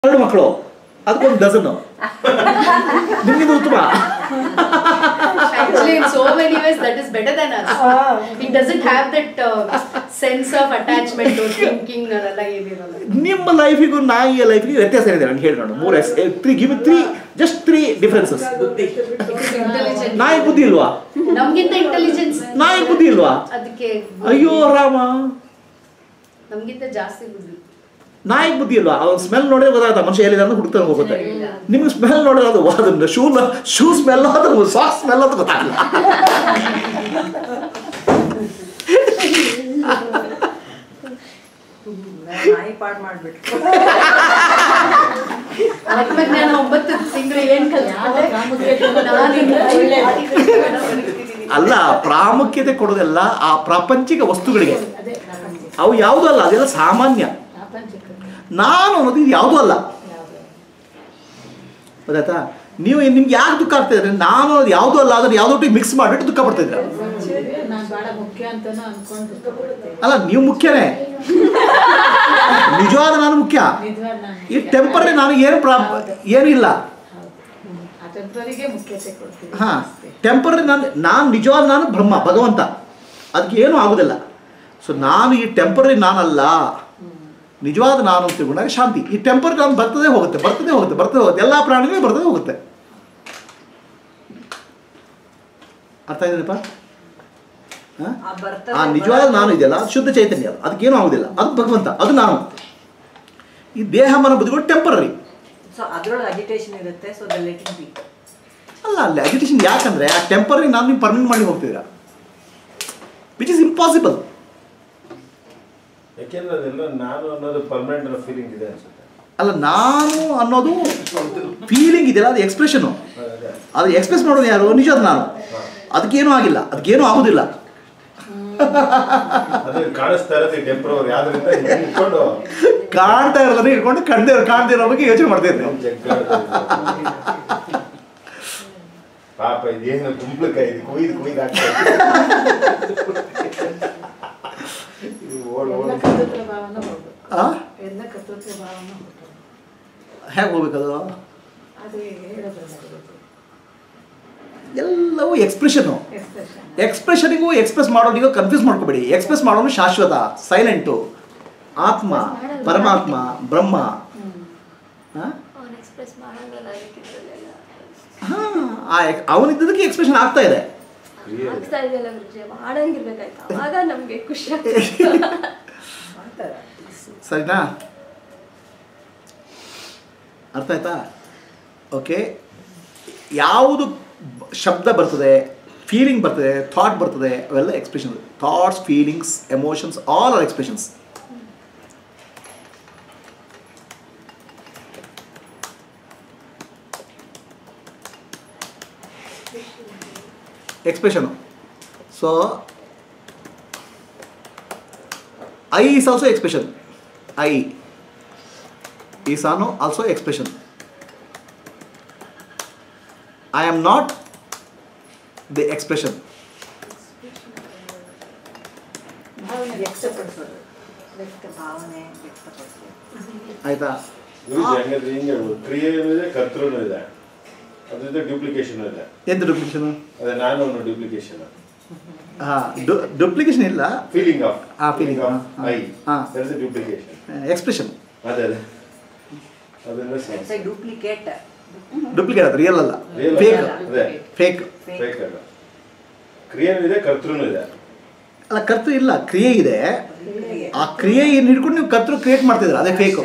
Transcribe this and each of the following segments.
ಎರಡು ಮಕ್ಕಳು ಅದಕ್ಕೊಂದು ಡಜನ್ ನಿಮ್ಗಿದು ಉತ್ತಮ Actually, in so many ways, that is better than us. It doesn't have that uh, sense of attachment or thinking ಅದೆಲ್ಲ ಏನಿರಲ್ಲ. ನಿಮ್ಮ ಲೈಫಿಗೂ ನಾಯಿಯ ಲೈಫಿಗೆ ವ್ಯತ್ಯಾಸ ಏನಿದೆ ನಂಗೆ ಹೇಳಿ ನೋಡು ಮೂರು yes three give three just three differences Intelligent. ನಾಯಿ ಬುದ್ಧಿ ಇಲ್ವಾ ನಮ್ಗಿಂತ ಇಂಟೆಲಿಜೆನ್ಸ್ ನಾಯಿ ಬುದ್ಧಿ ಇಲ್ವಾ ಅದಕ್ಕೆ ಅಯ್ಯೋ ರಾಮ ನಮ್ಗಿಂತ ಜಾಸ್ತಿ ಬುದ್ಧಿ ನಾಯಿ ಬುದ್ಧಿ ಇಲ್ವಾ ಅವ್ನ ಸ್ಮೆಲ್ ನೋಡಿದ್ರೆ ಗೊತ್ತಾಗುತ್ತೆ ಮನುಷ್ಯ ಎಲ್ಲಿದೆ ಅಂತ ಹುಡುಕ್ತಾ ಹೋಗುತ್ತೆ ಇಲ್ಲ. ನಿಮ್ಗೆ ಸ್ಮೆಲ್ ನೋಡಿದ್ರೆ ಅದು ಅದನ್ನ ಶೂ ಶೂ ಸ್ಮೆಲ್ ಅದು ಸಾಕ್ಸ್ ಸ್ಮೆಲ್ ಅಂತ ಗೊತ್ತಾಗಲ್ಲ ನಾಯಿ ಪಾಡ್ ಮಾಡ್ಬಿಟ್ರು ಆತ್ಮಜ್ಞಾನ ಒಂಬತ್ತು ತಿಂಗಳು ಏನ್ ಕಲ್ತ್ಕೊಂಡೆ? ನಾನು ಇನ್ನು ಒಳ್ಳೆ ಅಲ್ಲ ಪ್ರಾಮುಖ್ಯತೆ ಕೊಡೋದೆಲ್ಲ ಆ ಪ್ರಾಪಂಚಿಕ ವಸ್ತುಗಳಿಗೆ ಅವು ಯಾವುದೂ ಅಲ್ಲ ಅದೆಲ್ಲ ಸಾಮಾನ್ಯ ನಾನು ಅನ್ನೋದು ಇದು ಯಾವುದೂ ಅಲ್ಲ ಗೊತ್ತಾಯ್ತಾ ನೀವು ನಿಮ್ಗೆ ಯಾಕೆ ದುಃಖ ಆಗ್ತಾ ಇದ್ರೆ ನಾನು ಅನ್ನೋದು ಯಾವುದೂ ಅಲ್ಲ ಅದನ್ನು ಯಾವುದೊಟ್ಟಿಗೆ ಮಿಕ್ಸ್ ಮಾಡಿಬಿಟ್ಟು ದುಃಖ ಪಡ್ತಾ ಇದ್ರೆ ನಾನು ಬಹಳ ಮುಖ್ಯ ಅಂತಾನು ಅನ್ಕೊಂಡು ದುಃಖಪಡ್ತೇನೆ. ಅಲ್ಲ ನೀವು ಮುಖ್ಯನೇ ನಿಜವಾದ ನಾನು ಮುಖ್ಯ ನಿಜವಾದ ನಾನು ಈ ಮುಖ್ಯ. ಟೆಂಪರರಿ ನಾನು ಏನು ಪ್ರಾ ಏನೂ ಇಲ್ಲ ಹೌದು. ಹ್ಮ್. ಆ ಟೆಂಪ್ರರಿಗೆ ಮುಖ್ಯತೆ ಕೊಡ್ತೀವಿ ಹಾಂ ಅಷ್ಟೇ. ಟೆಂಪರರಿ ನಾನು ನಾನು ನಿಜವಾದ ನಾನು ಬ್ರಹ್ಮ ಭಗವಂತ ಅದಕ್ಕೆ ಏನೂ ಆಗೋದಿಲ್ಲ ಸೊ ನಾನು ಈ ಟೆಂಪರರಿ ನಾನಲ್ಲ ನಿಜವಾದ ನಾನು ಅಂತ ತಿಳ್ಕೊಂಡಾಗ ಶಾಂತಿ ಈ ಟೆಂಪರ್ ನಾನು ಬರ್ತದೆ ಹೋಗುತ್ತೆ ಬರ್ತದೆ ಹೋಗುತ್ತೆ ಬರ್ತದೆ ಹೋಗುತ್ತೆ ಎಲ್ಲ ಪ್ರಾಣಿಗಳು ಬರ್ತದೆ ಹೋಗುತ್ತೆ ಅರ್ಥ ಇದೆಯಪ್ಪ ಹಾಂ ಆ ಬರ್ತದೆ ಆ ನಿಜವಾದ ನಾನು ಇದೆಯಲ್ಲ ಅದು ಶುದ್ಧ ಚೈತನ್ಯ ಅದು ಅದಕ್ಕೇನು ಆಗೋದಿಲ್ಲ ಅದು ಭಗವಂತ ಅದು ನಾನು ಈ ದೇಹ ಮನ ಬದುಗಳು ಟೆಂಪರರಿ ಸೊ ಅದ್ರೊಳಗೆ ಅಜಿಟೇಷನ್ ಇರುತ್ತೆ ಸೊ ದ ಲೆಟಿಂಗ್ ಬಿ ಅಲ್ಲ ಅಲ್ಲಿ ಅಜಿಟೇಷನ್ ಯಾಕಂದ್ರೆ ಆ ಟೆಂಪರರಿ ನಾನು ನೀವು ಪರ್ಮನೆಂಟ್ ಮಾಡಿ ಹೋಗ್ತಿದ್ದೀರಾ ವಿಚ್ ಇಸ್ ಇಂಪಾಸಿಬಲ್ ಯಾಕೆಂದ್ರೆ ಅದೆಲ್ಲ ನಾನು ಅನ್ನೋದು ಪರ್ಮನೆಂಟ್ ಅನ್ನೋ ಫೀಲಿಂಗ್ ಇದೆ ಅನ್ಸುತ್ತೆ ಅಲ್ಲ ನಾನು ಅನ್ನೋದು ಫೀಲಿಂಗ್ ಇದೆಯಲ್ಲ ಅದು ಎಕ್ಸ್ಪ್ರೆಷನು ಅದೇ. ಅದು ಎಕ್ಸ್ಪ್ರೆಸ್ ಮಾಡೋದು ಯಾರು ನಿಜವಾದ ನಾನು ಅದಕ್ಕೇನೂ ಆಗಿಲ್ಲ ಅದಕ್ಕೇನೂ ಆಗೋದಿಲ್ಲ ಅದೇ ಕಾಣಿಸ್ತಾ ಇರೋದು ಈ ಟೆಂಪ್ರವರಿ ಯಾವ್ದ್ರಿಂದ ಇಟ್ಕೊಂಡು ಕಾಣ್ತಾ ಇರೋದನ್ನ ಇಟ್ಕೊಂಡು ಕಂಡೇ ಕಾಣ್ದಿರೋ ಬಗ್ಗೆ ಯೋಚನೆ ಮಾಡ್ತಾ ಇದ್ದೆ ಜಗ್ಗಾಡ್ತಾ ಇದ್ದೀನಿ. ಪಾಪ ಇದೇನು ಕುಂಬಳಕಾಯಿ ಇದು ಕುಯ್ದು ಕುಯ್ದು ಆಗ್ತಾ ಇದು ಓಡ್ ಎಲ್ಲ ಓಡ್ ಕರ್ತೃತ್ವ ಭಾವನ ಹೋಗ್ಬೇಕು ಆ ಎಲ್ಲ ಕರ್ತೃತ್ವ ಭಾವನ ಹೋಗ್ಬೇಕು ಹೇಗೆ ಹೋಗ್ಬೇಕದು ಅದು ಹೇಳೋದ್ರಲ್ಲ ಇರೋದು ಎಲ್ಲವೂ ಎಕ್ಸ್ಪ್ರೆಷನು ಎಕ್ಸ್ಪ್ರೆಷನ್ ಎಕ್ಸ್ಪ್ರೆಷನಿಗೂ ಎಕ್ಸ್ಪ್ರೆಸ್ ಮಾಡೋನಿಗೂ ಕನ್ಫ್ಯೂಸ್ ಮಾಡ್ಕೋಬೇಡಿ ಎಕ್ಸ್ಪ್ರೆಸ್ ಮಾಡೋನು ಶಾಶ್ವತ ಸೈಲೆಂಟು ಆತ್ಮ ಪರಮಾತ್ಮ ಬ್ರಹ್ಮ ಹಾಂ ಅವನು ಎಕ್ಸ್ಪ್ರೆಸ್ ಮಾಡಂಗಲ್ಲ ಅದಕ್ಕಿದ್ರಲ್ಲೆಲ್ಲ ಹಾಂ ಆ ಎಕ್- ಅವನಿದ್ದದಕ್ಕೆ ಎಕ್ಸ್ಪ್ರೆಷನ್ ಆಗ್ತಾ ಇದೆ ಆಗ್ತಾ ಇದೆಯಲ್ಲ ಗುರುಜಿ ಮಾಡಂಗಿರ್ಬೇಕಾಯ್ತು ಅವಾಗ ನಮ್ಗೆ ಖುಷಿ ಮಾಡ್ತಾರೆ ಸರಿನಾ ಅರ್ಥ ಆಯ್ತಾ ಓಕೆ ಯಾವುದು ಬ- ಶಬ್ದ ಬರ್ತದೆ ಫೀಲಿಂಗ್ ಬರ್ತದೆ ಥಾಟ್ ಬರ್ತದೆ ಅವೆಲ್ಲ expression thoughts feelings emotions all are expressions expression so I is also expression I is ano also expression I am not the expression ವ್ಯಕ್ತಪಡಿಸೋದು ವ್ಯಕ್ತ ಭಾವನೆ ವ್ಯಕ್ತಪಡಿಸೋದು ಆಯ್ತಾ ಗುರುಜಿ ಹಂಗಾದ್ರೆ ಹಿಂಗೆ ಹೇಳ್ಬೋದು ಕ್ರಿಯೆನೂ ಇದೆ ಕರ್ತೃನೂ ಇದೆ ಅದ್ರ ಜೊತೆ ಡ್ಯೂಪ್ಲಿಕೇಶನ್ ಇದೆ ಎಂತ ಡುಪ್ಲಿಕೇಶನ್ ಅದೇ ನಾನು ಅನ್ನೋ ಡ್ಯೂಪ್ಲಿಕೇಶನ್ ಹಾಂ ಡುಪ್ಲಿಕೇಶನ್ ಇಲ್ಲ ಫೀಲಿಂಗ್ ಆಫ್ ಆ, feeling, ಆಫ್ ಹಾ, ಐ ಹಾ. ದಟ್ ಇಸ್ ಡ್ಯೂಪ್ಲಿಕೇಶನ್ ಎಕ್ಸ್ಪ್ರೆಷನ್ ಅದೇ ಅದೇ ಅದನ್ನ ಇಟ್ಸ್ ಎ ಡೂಪ್ಲಿಕೇಟ್ ಡುಪ್ಲಿಕೇಟ್ ಅದು ರಿಯಲ್ ಅಲ್ಲ Real ಫೇಕ್ ಅಲ್ಲ. ಅದೇ ಫೇಕ್ ಫೇಕ್ ಅಲ್ಲ ಕ್ರಿಯೆನೂ ಇದೆ ಕರ್ತೃನೂ ಇದೆ ಅಲ್ಲ ಕರ್ತೃ ಇಲ್ಲ ಕ್ರಿಯೆ ಇದೆ ಆ ಕ್ರಿಯೆ ಏನು ಹಿಡ್ಕೊಂಡು ನೀವು ಕರ್ತೃ ಕ್ರಿಯೇಟ್ ಮಾಡ್ತಿದ್ರ ಅದೇ ಫೇಕು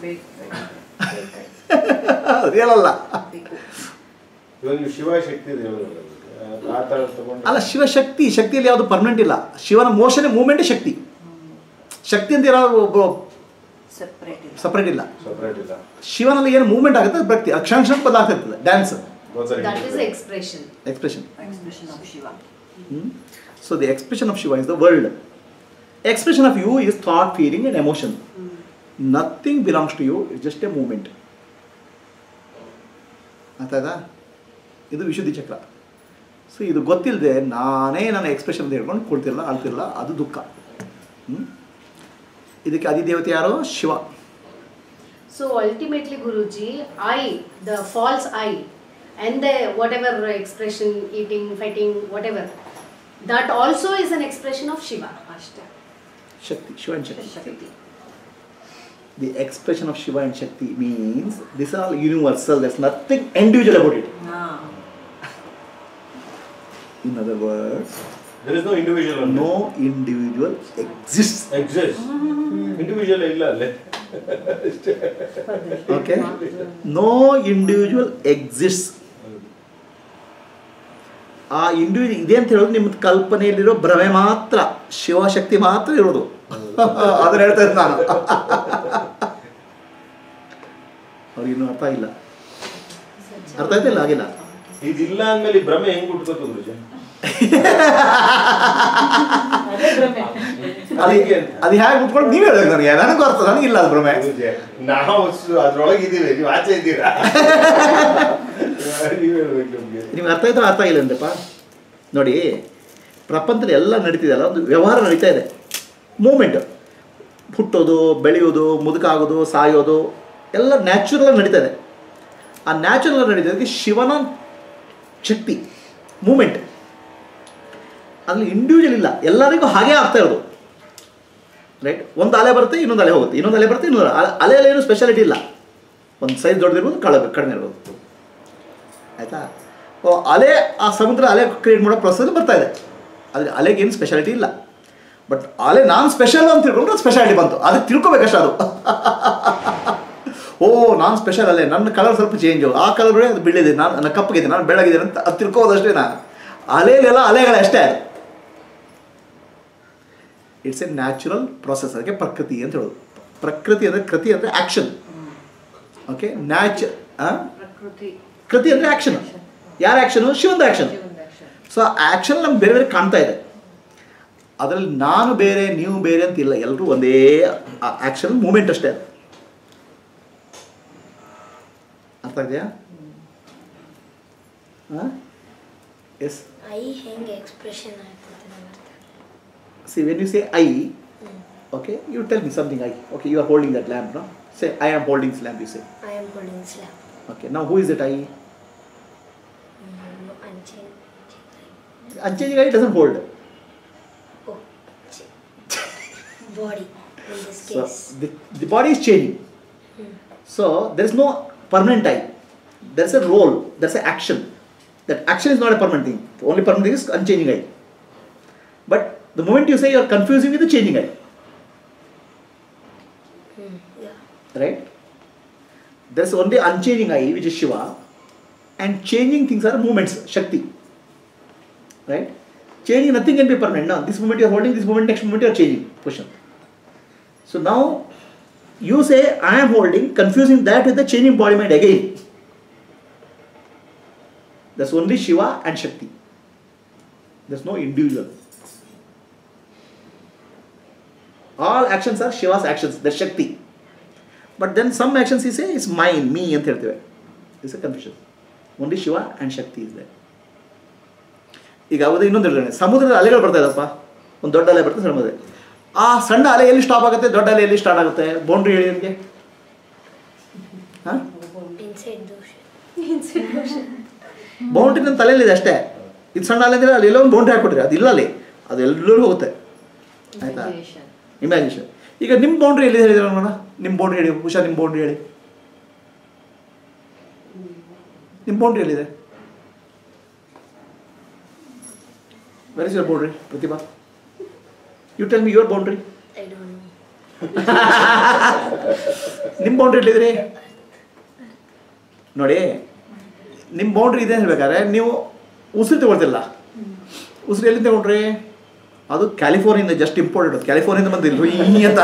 ರಿಯಲ್ ಅಲ್ಲ ಇವಾಗ ನೀವು ಶಿವ ಶಕ್ತಿ ದೇವರು ಆ ಥರ ತಗೊಂಡು ಅಲ್ಲ ಶಿವಶಕ್ತಿ ಶಕ್ತಿಯಲ್ಲಿ ಯಾವುದು ಪರ್ಮನೆಂಟ್ ಇಲ್ಲ ಶಿವನ ಮೋಷನ್ ಮೂಮೆಂಟೇ ಶಕ್ತಿ ಶಕ್ತಿ ಅಂತ ಇರೋದು ಒಬ್ಬ ಸೆಪರೇಟ್ ಇಲ್ಲ ಸಪ್ರೇಟ್ ಇಲ್ಲ ಸಪ್ರೇಟ್ ಇಲ್ಲ ಶಿವನಲ್ಲಿ ಏನು ಮೂವ್ಮೆಂಟ್ ಆಗುತ್ತೆ ಅದು ಭಕ್ತಿ ಅದು ಕ್ಷಣ ಕ್ಷಣ ಬದಲಾಗ್ತಾ ಇರ್ತದೆ ಡ್ಯಾನ್ಸ್ ಒಂದ್ಸರಿ That is expression. Expression expression of Shiva so the expression of Shiva is the world expression of you is thought feeling and emotion nothing belongs to you is just a moment ಆಯ್ತಾಯ್ತಾ ಇದು ವಿಶುದ್ಧಿ ಚಕ್ರ ಸೊ ಇದು ಗೊತ್ತಿಲ್ಲದೆ ನಾನೇ ನನ್ನ expression ಹೇಳ್ಕೊಂಡು ಕೊಡ್ತಿಲ್ಲ ಅಳ್ತಿಲ್ಲ ಅದು ದುಃಖ ಹ್ಮ್? ಇದಕ್ಕೆ ಅಧಿದೇವತೆ ಯಾರು Shiva So ultimately, Guruji, I, the false I, and the whatever expression, eating, fighting, whatever, that also is an expression of Shiva. ಅಷ್ಟೇ ಶಕ್ತಿ Shiva and Shakti Shakti the expression of Shiva and Shakti means this is all universal. There's nothing individual about it. ಹಾ In other words, There is no individual on no individual exists. Exist. Individual ಇಲ್ಲ ಅಲ್ಲೇ Okay? No individual exists. ಆ individual ಇದೆ ಅಂತ ಹೇಳೋದು ನಿಮ್ಮ ಕಲ್ಪನೆಯಲ್ಲಿರೋ ಭ್ರಮೆ ಮಾತ್ರ ಶಿವಶಕ್ತಿ ಮಾತ್ರ ಇರೋದು ಅದನ್ನ ಹೇಳ್ತಾ ಇದ್ದೆ ನಾನು ಅವ್ರಿಗಿನ್ನೂ ಅರ್ಥ ಆಗಿಲ್ಲ ಅರ್ಥ ಆಯ್ತಿಲ್ಲ ಆಗಿಲ್ಲ ಇದಿಲ್ಲ ಅಂದ್ಮೇಲೆ ಈ ಭ್ರಮೆ ಹೆಂಗ್ ಹುಟ್ಕೋತು ಗುರುಜಿ ಅದೇ ಭ್ರಮೆ ಅದು ಅದು ಹೇಗೆ ಉಟ್ಕೊಂಡು ನೀವು ಹೇಳ್ಬೇಕು ನನಗೆ ನನಗೂ ಅರ್ಥ ನನಗಿಲ್ಲ ಅದು ಭ್ರಮೆ ಗುರೂಜಿ, ನಾವು ಸು- ಅದ್ರೊಳಗೆ ಇದೀವಿ ನೀವು ಆಚೆ ಇದ್ದೀರಾ ನೀವ್ ಹೇಳ್ಬೇಕು ನಮ್ಗೆ ನಿಮ್ಗೆ ಅರ್ಥ ಆಯ್ತಾ ಅರ್ಥ ಆಗಿಲ್ಲ ಅಂದಪ್ಪ ನೋಡಿ ಪ್ರಪಂಚದಲ್ಲಿ ಎಲ್ಲ ನಡೀತಿದೆಯಲ್ಲ ಒಂದು ವ್ಯವಹಾರ ನಡೀತಾ ಇದೆ ಮೂಮೆಂಟ್ ಹುಟ್ಟೋದು ಬೆಳೆಯೋದು ಮುದುಕಾಗೋದು ಸಾಯೋದು ಎಲ್ಲ ನ್ಯಾಚುರಲ್ ನಡೀತಾ ಇದೆ ಆ ನ್ಯಾಚುರಲ್ ನಡೀತಿದ್ದಕ್ಕೆ ಶಿವನ ಶಕ್ತಿ ಮೂಮೆಂಟ್ ಅಲ್ಲಿ ಇಂಡಿವಿಜುವಲ್ ಇಲ್ಲ ಎಲ್ಲರಿಗೂ ಹಾಗೆ ಆಗ್ತಾ ಇರೋದು ರೈಟ್ ಒಂದು ಅಲೆ ಬರುತ್ತೆ ಇನ್ನೊಂದು ಅಲೆ ಹೋಗುತ್ತೆ ಇನ್ನೊಂದು ಅಲೆ ಬರುತ್ತೆ ಇನ್ನೊಂದು ಅಲೆ- ಅಲೆಯಲ್ಲಿ ಏನು ಸ್ಪೆಷಾಲಿಟಿ ಇಲ್ಲ ಒಂದು ಸೈಜ್ ದೊಡ್ಡದಿರ್ಬೋದು ಕಳ ಕಡಿಮೆ ಇರ್ಬೋದು ಆಯಿತಾ ಓ ಅಲೆ ಆ ಸಮುದ್ರ ಅಲೆ ಕ್ರಿಯೇಟ್ ಮಾಡೋ ಪ್ರೊಸೆಸ್ ಬರ್ತಾ ಇದೆ ಆದರೆ ಅಲೆಗೆ ಏನು ಸ್ಪೆಷಾಲಿಟಿ ಇಲ್ಲ ಬಟ್ ಅಲೆ ನಾನು ಸ್ಪೆಷಲ್ ಅಂತ ತಿಳ್ಕೊಂಡ್ರೆ ಸ್ಪೆಷಾಲಿಟಿ ಬಂತು ಅದಕ್ಕೆ ತಿಳ್ಕೊಬೇಕಷ್ಟೇ ಅದು ಓ ನಾನು ಸ್ಪೆಷಲ್ ಅಲ್ಲೇ ನನ್ನ ಕಲರ್ ಸ್ವಲ್ಪ ಚೇಂಜು ಆ ಕಲರ್ ಅದು ಬಿಳಿದೆ ನಾನು ನನ್ನ ಕಪ್ಪಗಿದೆ ನಾನು ಬೆಳಗಿದೆ ಅಂತ ಅದು ತಿಳ್ಕೋದಷ್ಟೇ ನಾನು ಅಲೆಯಲ್ಲೆಲ್ಲ ಅಲೆಗಳೇ ಅಷ್ಟೇ ಇಟ್ಸ್ ಎ ನ್ಯಾಚುರಲ್ ಪ್ರಾಸೆಸ್ ಅದಕ್ಕೆ ಪ್ರಕೃತಿ ಅಂತ ಹೇಳೋದು ಪ್ರಕೃತಿ ಅಂದರೆ ಕೃತಿ ಅಂದರೆ ಆ್ಯಕ್ಷನ್ ಓಕೆ ನ್ಯಾಚ ಪ್ರಕೃತಿ ಕೃತಿ ಅಂದರೆ ಆ್ಯಕ್ಷನ್ ಯಾರ ಆ್ಯಕ್ಷನು ಶಿವಂದ ಆ್ಯಕ್ಷನ್ ಸೊ ಆ ಆ್ಯಕ್ಷನ್ ನಮ್ಗೆ ಬೇರೆ ಬೇರೆ ಕಾಣ್ತಾ ಇದೆ ಅದರಲ್ಲಿ ನಾನು ಬೇರೆ ನೀವು ಬೇರೆ ಅಂತ ಇಲ್ಲ ಎಲ್ಲರೂ ಒಂದೇ ಆ್ಯಕ್ಷನ್ ಮೂಮೆಂಟ್ ಅಷ್ಟೇ ಅದು. ಅರ್ಥ ಇದೆಯಾ ಹಾಂ ಎಸ್ ಐ ಹೆಂಗೆ ಎಕ್ಸ್ಪ್ರೆಷನ್ ಆಗ್ತದೆ ನಂಗೆ ಅರ್ಥ see when you say I okay you tell me something I okay you are holding that lamp no say I am holding this lamp you say I am holding slab okay ನಾವು who is that I un unchanging I doesn't hold oh body in this So case the, the body is changing. So there is no permanent I. There's a role, there's an action. That action is not a permanent thing. The only permanent thing is unchanging I. But the moment you say you are confusing with the changing I, yeah right? There's only unchanging I, which is Shiva, and changing things are movements, Shakti. Right? Changing nothing can be permanent. Now, this moment you are holding, this moment, next moment you are changing position. So now you say I am holding, confusing that with the changing body mind again. There's only Shiva and Shakti. There's no individual. All actions are Shiva's actions, the Shakti. But then some actions he say is mine, me ಅಂತ ಹೇಳ್ತೇವೆ it's a confusion only Shiva and Shakti is there ಈಗ ಅದು ಇನ್ನೊಂದು ಹೇಳಿದ್ರೆ ಸಮುದ್ರದ ಅಲೆಗಳು ಬರ್ತಾ ಇದಪ್ಪ ಒಂದು ದೊಡ್ಡ ಅಲೆ ಬರ್ತದೆ ಸಣ್ಣ ಅಲೆ ಆ ಸಣ್ಣ ಅಲೆ ಎಲ್ಲಿ ಸ್ಟಾಪ್ ಆಗುತ್ತೆ ದೊಡ್ಡ ಅಲೆ ಎಲ್ಲಿ ಸ್ಟಾರ್ಟ್ ಆಗುತ್ತೆ ಬೌಂಡ್ರಿ ಹೇಳಿ ನನಗೆ ಹಾಂ ಇನ್ಸೈಡ್ ದೋಷ ಬೌಂಡ್ರಿ ನನ್ನ ತಲೆಯಲ್ಲಿದೆ ಅಷ್ಟೇ ಇದು ಸಣ್ಣ ಅಲೆ ಅಂದರೆ ಅಲ್ಲಿ ಎಲ್ಲೋ ಒಂದು ಬೌಂಡ್ರಿ ಹಾಕ್ಬಿಟ್ರಿ ಅದು ಇಲ್ಲ ಅಲ್ಲಿ ಅದು ಎಲ್ಲರೂ ಹೋಗುತ್ತೆ ಆಯ್ತಾ ಇಮ್ಯಾಜಿನೇಷನ್ ಈಗ ನಿಮ್ಮ ಬೌಂಡ್ರಿ ಎಲ್ಲಿದೆ ಹೇಳಿದ್ರೆ ನೋಡೋಣ ನಿಮ್ಮ ಬೌಂಡ್ರಿ ಹೇಳಿ ಹುಷಾ ನಿಮ್ಮ ಬೌಂಡ್ರಿ ಹೇಳಿ ನಿಮ್ಮ ಬೌಂಡ್ರಿ ಎಲ್ಲಿದೆ where is your boundary Pratibha you tell me your boundary I don't know ನಿಮ್ಮ ಬೌಂಡ್ರಿ ಎಲ್ಲಿದ್ರಿ ನೋಡಿ ನಿಮ್ಮ ಬೌಂಡ್ರಿ ಇದೆ ಹೇಳ್ಬೇಕಾದ್ರೆ ನೀವು ಉಸಿರು ತಗೊಳ್ತಿಲ್ಲ ಉಸಿರು ಎಲ್ಲಿ ತಗೊಂಡ್ರಿ ಅದು ಕ್ಯಾಲಿಫೋರ್ನಿಯಿಂದ ಜಸ್ಟ್ ಇಂಪೋರ್ಟೆಡ್ ಕ್ಯಾಲಿಫೋರ್ನಿಯಿಂದ ಬಂದಿಲ್ಲ ಈ ಅಂತ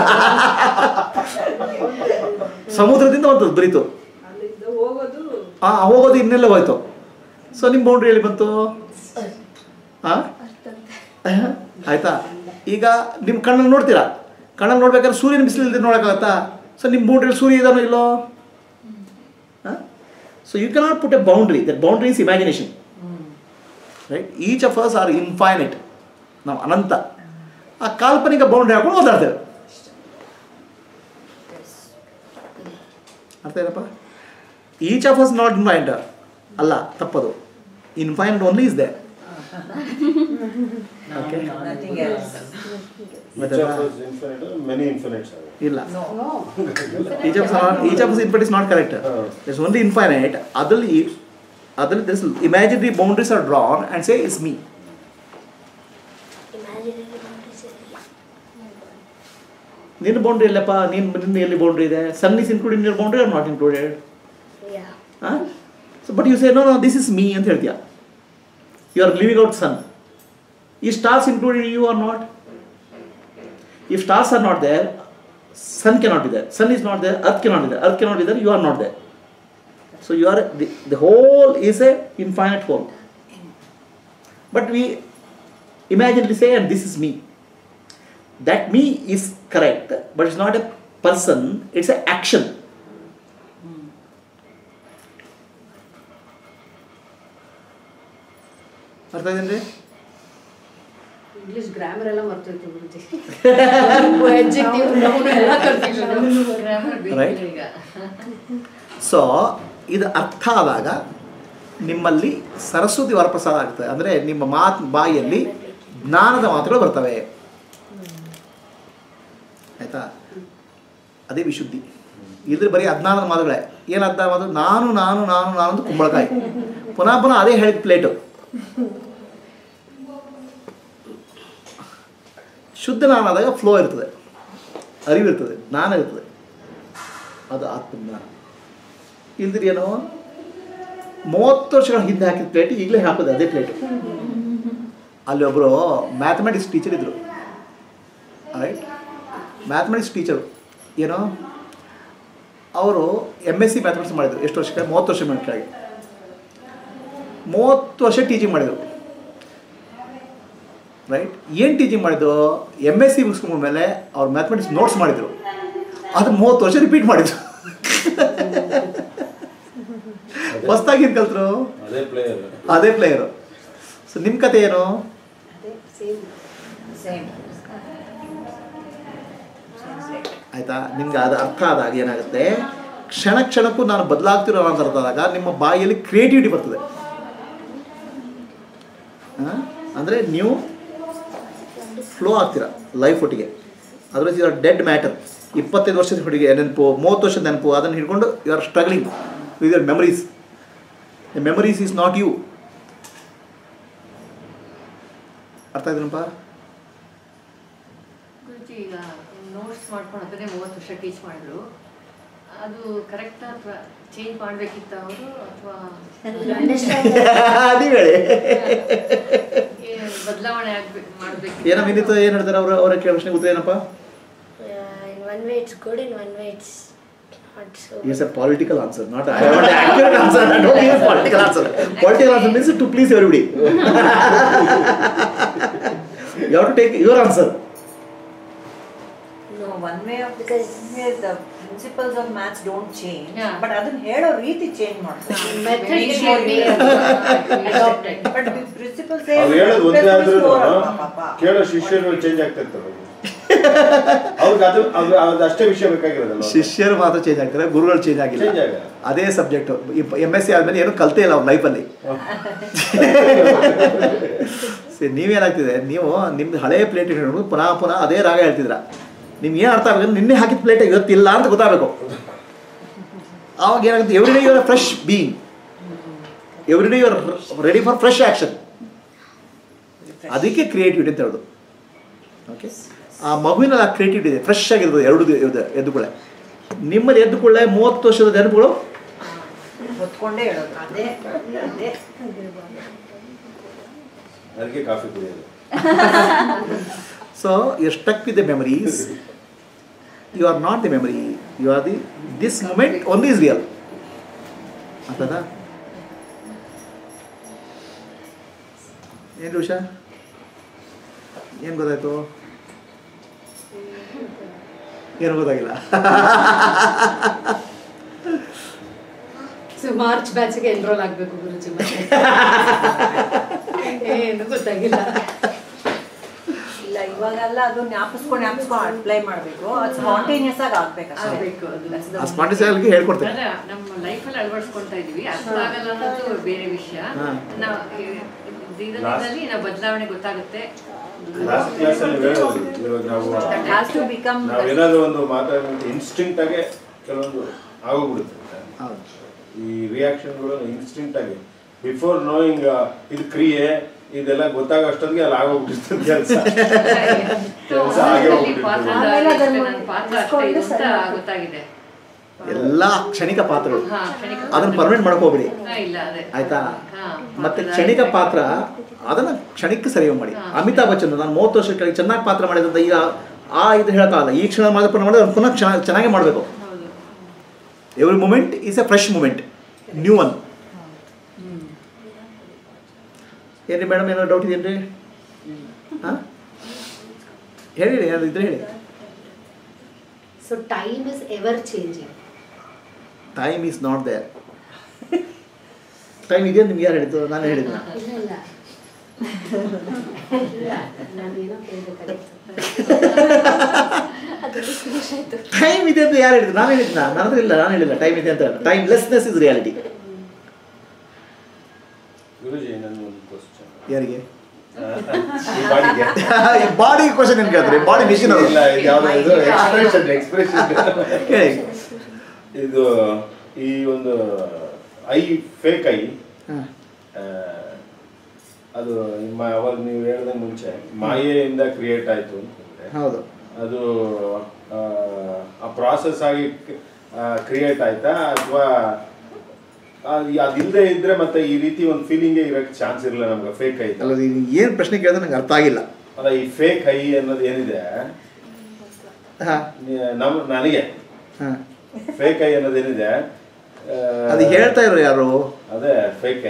ಸಮುದ್ರದಿಂದ ಬಂತದ್ದು ಬರೀತು ಅಲ್ಲಿಂದ ಹೋಗೋದು ಆ ಹೋಗೋದು ಇನ್ನೆಲ್ಲ ಹೋಯ್ತು ಸೊ ನಿಮ್ಮ ಬೌಂಡ್ರಿ ಎಲ್ಲಿ ಬಂತು ಹಾಂ ಆಯ್ತಾ ಈಗ ನಿಮ್ಮ ಕಣ್ಣಲ್ಲಿ ನೋಡ್ತೀರಾ ಕಣ್ಣಲ್ಲಿ ನೋಡ್ಬೇಕಾದ್ರೆ ಸೂರ್ಯನ ಬಿಸಿಲಿಲ್ಲದೆ ನೋಡೋಕ್ಕಾಗತ್ತಾ ಸೊ ನಿಮ್ಮ ಬೌಂಡ್ರಿ ಸೂರ್ಯ ಇದಾನೋ ಇಲ್ಲೋ ಹಾಂ so you cannot put a boundary that boundary is imagination right each of us are infinite ನಾವು ಅನಂತ ಆ ಕಾಲ್ಪನಿಕ ಬೌಂಡ್ರಿ ಹಾಕೊಂಡು ಓದಾಡ್ತೇವೆ ಅರ್ಥ ಏನಪ್ಪ each of us not infinite ಅಲ್ಲ ತಪ್ಪದು infinite only is there okay Nothing else. Each of us infinite, many infinites are there. ಇಲ್ಲ No. No. Each of each of infinite is not correct ಹಾ. It's only infinite ಅದ್ರಲ್ಲಿ ಅದ್ರಲ್ಲಿ this imaginary boundaries are drawn and say is me ನಿನ್ನ boundary ಇಲ್ಲಪ್ಪ ನಿನ್ನ ನಿನ್ನ ಎಲ್ಲಿ boundary ಇದೆ sun is include in your boundary are not included ಹಾಂ so but you say no no this is me ಅಂತ ಹೇಳ್ತೀಯ you are living out sun ಈ stars included you are not if stars R not there sun cannot ಇದೆ sun is not there earth cannot ಇದೆ earth cannot ಇದೆ you are not there so you are the the whole is a infinite whole but we imaginally say and this is me that me is correct but it's not a person it's an action ಅರ್ಥ ಇದೆಯೇನ್ರಿ English grammar ಎಲ್ಲ ಮರ್ತೋಯ್ತು Guruji adjective, noun ಎಲ್ಲ confusion. Right. So ಇದು ಅರ್ಥ ಆದಾಗ ನಿಮ್ಮಲ್ಲಿ ಸರಸ್ವತಿ ವರಪ್ರಸಾದ ಆಗ್ತದೆ ಅಂದರೆ ನಿಮ್ಮ ಮಾತು ಬಾಯಿಯಲ್ಲಿ ಜ್ಞಾನದ ಮಾತುಗಳು ಬರ್ತವೆ ಆಯ್ತಾ ಅದೇ ವಿಶುದ್ಧಿ ಇದ್ರೆ ಬರೀ ಅಜ್ಞಾನದ ಮಾತುಗಳೇ ಏನು ಅಜ್ಞಾನ ಮಾತು ನಾನು ನಾನು ನಾನು ನಾನು ಅಂತ ಕುಂಬಳಕಾಯಿ ಪುನಃ ಪುನಃ ಅದೇ ಹೇಳಿದ ಪ್ಲೇಟು ಶುದ್ಧ ನಾನಾದಾಗ ಫ್ಲೋ ಇರ್ತದೆ ಅರಿವಿರ್ತದೆ ಜ್ಞಾನ ಇರ್ತದೆ ಅದು ಆತ್ಮಜ್ಞಾನ ಇಲ್ದಿರಿ ಏನೋ ಮೂವತ್ತು ವರ್ಷಗಳ ಹಿಂದೆ ಹಾಕಿದ ಪ್ಲೇಟ್ ಈಗಲೇ ಹಾಕೋದು ಅದೇ ಪ್ಲೇಟು ಅಲ್ಲಿ ಒಬ್ಬರು ಮ್ಯಾಥಮೆಟಿಕ್ಸ್ ಟೀಚರ್ ಇದ್ದರು ರೈಟ್ ಮ್ಯಾಥಮೆಟಿಕ್ಸ್ ಟೀಚರು ಏನೋ ಅವರು ಎಮ್ ಎಸ್ ಸಿ ಮ್ಯಾಥಮೆಟಿಕ್ಸ್ ಮಾಡಿದರು ಎಷ್ಟು ವರ್ಷಕ್ಕೆ ಮೂವತ್ತು ವರ್ಷ ಕೆಳಗೆ ಮೂವತ್ತು ವರ್ಷ ಟೀಚಿಂಗ್ ಮಾಡಿದರು ರೈಟ್ ಏನು ಟೀಚಿಂಗ್ ಮಾಡಿದ್ದು ಎಮ್ ಎಸ್ ಸಿ ಮುಗಿಸ್ಕೊಂಡ್ಮೇಲೆ ಅವ್ರು ಮ್ಯಾಥಮೆಟಿಕ್ಸ್ ನೋಟ್ಸ್ ಮಾಡಿದರು ಅದು ಮೂವತ್ತು ವರ್ಷ ರಿಪೀಟ್ ಮಾಡಿದ್ರು ಹೊಸ್ದಾಗಿ ಏನು ಕಲ್ತರು ಅದೇ ಪ್ಲೇಯರ್ ಅದೇ ಪ್ಲೇಯರು ಸೊ ನಿಮ್ಮ ಕತೆ ಏನು ಅದೇ ಸೇಮ್ Same. Seems like. ಆಯಿತಾ ನಿಮ್ಗೆ ಅದು ಅರ್ಥ ಆದಾಗ ಏನಾಗುತ್ತೆ ಕ್ಷಣ ಕ್ಷಣಕ್ಕೂ ನಾನು ಬದಲಾಗ್ತಿರೋ ಅಂತ ಅರ್ಥ ಆದಾಗ ನಿಮ್ಮ ಬಾಯಿಯಲ್ಲಿ ಕ್ರಿಯೇಟಿವಿಟಿ ಬರ್ತದೆ ಅಂದರೆ ನೀವು ಫ್ಲೋ ಆಗ್ತೀರ ಲೈಫ್ ಒಟ್ಟಿಗೆ ಅದರಲ್ಲಿ ಡೆಡ್ ಮ್ಯಾಟರ್ ಇಪ್ಪತ್ತೈದು ವರ್ಷದ ಹುಡುಗಿ ನೆನಪು ಮೂವತ್ತು ವರ್ಷದ ನೆನಪು ಅದನ್ನು ಹಿಡ್ಕೊಂಡು you are struggling with your memories the memories is not you ಅರ್ಥ ಆಯ್ತನಪ್ಪ ಗುರುಜಿ ಈಗ ನೋಟ್ಸ್ ಮಾಡ್ಕೊಂಡು ಅದನ್ನೇ ಮೂವತ್ತು ವರ್ಷ ಟೀಚ್ ಮಾಡಿದ್ರು ಅದು ಕರೆಕ್ಟ್ ಅಥವಾ ಚೇಂಜ್ ಮಾಡಬೇಕಿತ್ತ ಅವರು ಅಥವಾ ನೀವು ಹೇಳಿ ಬದಲಾವಣೆ ಆಗ್ಬೇಕು ಮಾಡಬೇಕು ಏನೋ ವಿನಿತು ಏನು ಹೇಳ್ತಾರೆ ಅವ್ರ ಅವರ ಕೇಳೋ ಪ್ರಶ್ನೆಗೆ ಉತ್ತರ ಏನಪ್ಪ in one way it's good, in one way it's not so It's a political answer, not I want an accurate answer. I don't give a political answer. Political answer means to please everybody. you have to take your answer. No, one way of Because- one way the principles of maths don't change. Yeah. But ಅದನ್ನ ಹೇಳೋ ರೀತಿ change ಮಾಡ್ತಾರೆ. Method Maybe should be maybe adopted. But the principles ಅವ್ರು ಹೇಳೋದು ಒಂದೇ ಆದ್ರೂ ಪಾಪ ಕೇಳೋ ಶಿಷ್ಯರು ಚೇಂಜ್ ಆಗ್ತಿರ್ತಾರೆ ಅವ್ರಿಗೆ ಅದು ಅದು ಅದು ಅಷ್ಟೇ ವಿಷಯ ಬೇಕಾಗಿರೋದಲ್ಲ ಅವ್ರಿಗೆ. ಶಿಷ್ಯರು ಮಾತ್ರ ಚೇಂಜ್ ಆಗ್ತಾರೆ ಗುರುಗಳು ಚೇಂಜ್ ಆಗಿಲ್ಲ Change ಆಗಲ್ಲ. ಅದೇ ಸಬ್ಜೆಕ್ಟು ಎಮ್ ಎಸ್ ಸಿ ಆದಮೇಲೆ ಏನು ಕಲ್ತೇ ಇಲ್ಲ ಅವ್ರ ಲೈಫಲ್ಲಿ ಸರಿ ನೀವೇನಾಗ್ತಿದೆ ನೀವು ನಿಮ್ದು ಹಳೆ ಪ್ಲೇಟ್ ಹಿಡ್ಕೊಂಡು ಪುನಃ ಪುನಃ ಅದೇ ರಾಗ ಹೇಳ್ತಿದ್ರ ನಿಮ್ಗೆ ಏನು ಅರ್ಥ ಆಗಬೇಕು ನಿನ್ನೆ ಹಾಕಿದ ಪ್ಲೇಟ್ ಇವತ್ತಿಲ್ಲ ಅಂತ ಗೊತ್ತಾಗಬೇಕು ಆವಾಗ ಏನಾಗುತ್ತೆ every day your fresh being every day your ready for fresh action ಅದಕ್ಕೆ ಕ್ರಿಯೇಟಿವಿಟಿ ಅಂತ ಹೇಳೋದು ಓಕೆ ಆ ಮಗುವಿನಲ್ಲಿ ಆ ಕ್ರಿಯೇಟಿವಿಟಿ ಇದೆ ಫ್ರೆಶ್ ಆಗಿರ್ತದೆ ಎರಡು ದಿ- ಇದು ಎದ್ದುಕೊಳ್ಳೆ ನಿಮ್ಮಲ್ಲಿ ಎದ್ದುಕೊಳ್ಳೆ ಮೂವತ್ತು ವರ್ಷದ ನೆನಪುಗಳು ಹೊತ್ಕೊಂಡೇ ಹೇಳೋದು ಅದೇ ಅದೇ ಅದಕ್ಕೆ ಕಾಫಿ ಕುಡಿಯೋದು so you stuck with the memories you are not the memory you are the this moment only is real ಅರ್ಥದ ಏನು ಉಷಾ ಏನು ಗೊತ್ತಾಯ್ತು ಏನು ಗೊತ್ತಾಗಿಲ್ಲ ಸೊ ಮಾರ್ಚ್ ಬ್ಯಾಚ್ಗೆ ಎನ್ರೋಲ್ ಆಗಬೇಕು ಗುರುಜಿ ಮತ್ತೆ ಏನು ಗೊತ್ತಾಗಿಲ್ಲ ಇಲ್ಲ ಇವಾಗೆಲ್ಲ ಅದು ಜ್ಞಾಪಿಸ್ಕೊಂಡು ಜ್ಞಾಪಿಸ್ಕೊಂಡು ಅಪ್ಲೈ ಮಾಡಬೇಕು ಅದು ಸ್ಪಾಂಟೇನಿಯಸ್ ಆಗಿ ಆಗ್ಬೇಕು ಅಷ್ಟೇ ಆಗ್ಬೇಕು ಅದು. That's the ಆ ಸ್ಪಾಂಟಿಸಾಲಿಗೆ ಹೇಳ್ಕೊಡ್ತೇನೆ ಅಲ್ಲ, ನಮ್ಮ ಲೈಫಲ್ಲಿ ಅಳವಡಿಸ್ಕೊಂತಾ ಇದೀವಿ ಅರ್ಥ ಆಗಲ್ಲ ಅನ್ನೋದು ಬೇರೆ ವಿಷಯ ಹಾ. ನಾವು ದಿನದಲ್ಲಿ ನಾವು ಬದಲಾವಣೆ ಗೊತ್ತಾಗುತ್ತೆ ಲಾಸ್ಟ್ ಕ್ಲಾಸಲ್ಲಿ ಹೇಳೋದು ಇವಾಗ ನಾವು That has to become ನಾವೇನಾದ್ರೂ ಒಂದು ಮಾತಾಡೋದು ಇನ್ಸ್ಟಿಂಕ್ಟ್ ಆಗಿ ಕೆಲವೊಂದು ಆಗೋಗ್ಬಿಡುತ್ತೆ ಹೌದು ಈ ರಿಯಾಕ್ಷನ್ಗಳು ಇನ್ಸ್ಟಿಂಕ್ಟ್ ಆಗಿ ಬಿಫೋರ್ ನೋಯಿಂಗ್ ಇದು ಕ್ರಿಯೆ ಇದೆಲ್ಲ ಗೊತ್ತಾಗೋ ಅಷ್ಟೊತ್ತಿಗೆ ಅಲ್ಲಿ ಆಗೋಗ್ಬಿಟ್ಟಿರ್ತದೆ ಕೆಲಸ ಕೆಲಸ ಆಗೇ ಹೋಗ್ಬಿಟ್ಟಿರ್ತದೆ ಪಾತ್ರದ ನನ್ನ ಪಾತ್ರ ಅಷ್ಟೇ ಇದು ಅಂತ ಗೊತ್ತಾಗಿದೆ ಎಲ್ಲ ಕ್ಷಣಿಕ ಪಾತ್ರಗಳು ಹಾ, ಕ್ಷಣಿಕ ಅದನ್ನ ಪರ್ಮನೆಂಟ್ ಮಾಡ್ಕೋಬೇಡಿ ಹಾ, ಇಲ್ಲ ಅದೇ ಆಯ್ತಾ ಹಾ, ಮತ್ತೆ ಪಾತ್ರದ ಕ್ಷಣಿಕ ಪಾತ್ರ ಅದನ್ನ ಕ್ಷಣಿಕ ಸರಿ ಮಾಡಿ ಹಾ. ಅಮಿತಾಬ್ ಬಚ್ಚನ್ ನಾನು ಮೂವತ್ತು ವರ್ಷ ಕೆಳಗೆ ಚೆನ್ನಾಗಿ ಪಾತ್ರ ಮಾಡಿದಂತ ಈಗ ಆ ಇದು ಹೇಳ್ತಾರಲ್ಲ ಈ ಕ್ಷಣ ಮಾತ್ರ ಮಾಡಿದ್ರೆ ಅವ್ನು ಪುನಃ ಕ್ಷಣ ಚೆನ್ನಾಗಿ ಮಾಡಬೇಕು ಹೌದು every moment is a fresh moment new one ಏನ್ರಿ ಮೇಡಮ್ ಏನೋ ಡೌಟ್ ಇದೆಯೇನ್ರಿ ಹಾಂ ಹೇಳಿ ಏನಾದ್ರು ಇದ್ರೆ ಹೇಳಿ So time is ever changing. Time is not there time ಇದೆಯಾ ನಿಮ್ಗೆ ಯಾರು ಹೇಳಿದ್ದು ನಾನು ಹೇಳಿದ್ದು ಇಲ್ಲ ಇಲ್ಲ ಇಲ್ಲ ನಾನೇನೋ ಕೇಳಬೇಕಾಗಿತ್ತು ಅದರಲ್ಲಿ ಫಿನಿಶ್ ಆಯ್ತು ಟೈಮ್ ಇದೆ ಅಂತ ಯಾರು ಹೇಳಿದ್ದು ನಾನು ಹೇಳಿದ್ದ ನನ್ನ ಹತ್ರ ಇಲ್ಲ ನಾನು ಹೇಳಿಲ್ಲ ಟೈಮ್ ಇದೆ ಅಂತ timelessness is reality Guruji ನನ್ನ ಒಂದು ಕ್ವಶನ್ ಯಾರಿಗೆ ಈ ಬಾಡಿಗೆ ಈ ಬಾಡಿ ಕ್ವಶನ್ ಏನು ಕೇಳ್ತಾರೆ ಬಾಡಿ ಮಿಷಿನ್ ಇಲ್ಲ ಇದು ಯಾವ್ದು ಇದು ಎಕ್ಸ್ಪ್ರೆಷನ್ ಎಕ್ಸ್ಪ್ರೆಷನ್ ಹೇಳಿ ಇದು ಈ ಒಂದು ಐ ಫೇಕ್ ಐ ಹಾಂ ಆ, ಅದು ನಿಮ್ಮ ಅವಾಗ ನೀವು ಹೇಳ್ದಂಗೆ ಮುಂಚೆ ಮಾಯೆಯಿಂದ ಕ್ರಿಯೇಟ್ ಆಯ್ತು ಅಂತಂದ್ರೆ ಹೌದು ಅದು ಆ, ಆ ಪ್ರಾಸೆಸ್ ಆಗಿ ಕ್ರಿಯೇಟ್ ಆಯ್ತಾ ಅಥವಾ ಅದಿಲ್ಲದೆ ಇದ್ರೆ ಮತ್ತೆ ಈ ರೀತಿ ಒಂದು ಫೀಲಿಂಗೇ ಇರಕ್ಕೆ ಚಾನ್ಸ್ ಇರಲ್ಲ ನಮ್ಗೆ ಫೇಕ್ ಐ ಅಲ್ಲ ಏನು ಪ್ರಶ್ನೆ ಕೇಳಿದ್ರೆ ನಂಗೆ ಅರ್ಥ ಆಗಿಲ್ಲ ಅಲ್ಲ ಈ ಫೇಕ್ ಐ ಅನ್ನೋದು ಏನಿದೆ ಹಾಂ ನಿ- ನಮ್ ನನಗೆ ಹಾಂ ಫೇಕ್ ಐ ಅನ್ನೋದೇನಿದೆ ಆ, ಅದು ಹೇಳ್ತಾ ಇರೋ ಯಾರು ಅದೇ ಫೇಕ್